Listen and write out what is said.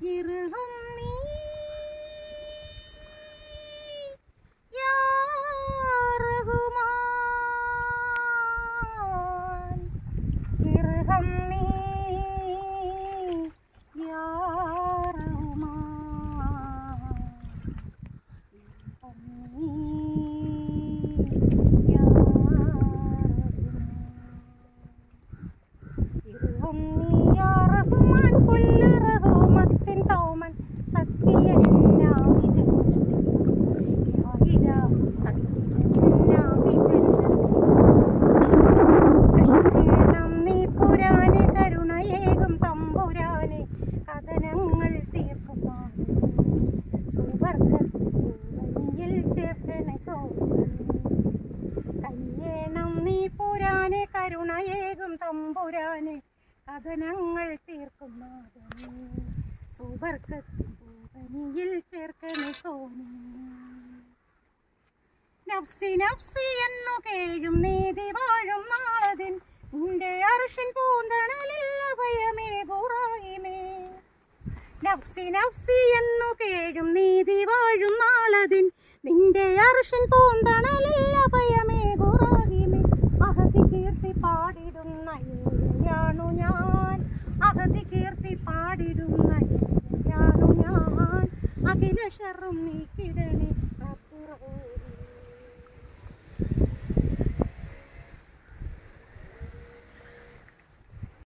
ഇരുഹം നീ യാ റഹ്മാൻ ഇരുഹം നീ യാ റഹ്മാൻ ഇരുഹം നീ യാ റഹ്മാൻ റഹ്മാൻ കൊല്ല് റഹ്മത്തിൻ തോമൻ സഖിയൻ നാമി ജന്നതി യാ ഇലാഹി സഖിയൻ നാമി ജന്നതി നീ പുരാനെ കരുണയേകും തമ്പുരാനെ കഥനങ്ങൾ തീർക്കുമാൻ സുവർഗത്തിൽ ചേർക്കണ കയ്യേണം നീ പുരാനെ കരുണയേകും തമ്പുരാനെ കഥനങ്ങൾ തീർക്കും നാഥനേ സുവർഗത്തിൽ ചേർക്കണ തോന്നി നഫ്സി നഫ്സി എന്നു കേഴും നീതി വാഴും നാളതിൻ നിന്റെ അർഷിൻ പൂന്തണലിൽ അഭയമേ ഗുറായിമേ നഫ്സി നഫ്സി എന്നു കേഴും നീതി വാഴും നാളതിൻ നിന്റെ അർഷിൻ പൂന്തണലിൽ അഭയമേ ഗുറാഹിമേ അഹതി കീർത്തി പാടിടുന്ന ഏഴയാണു ഞാൻ അഹതി കീർത്തി പാടിടുന്ന ഏഴയാണു ഞാൻ അഖില ഷറും നീക്കിടണേ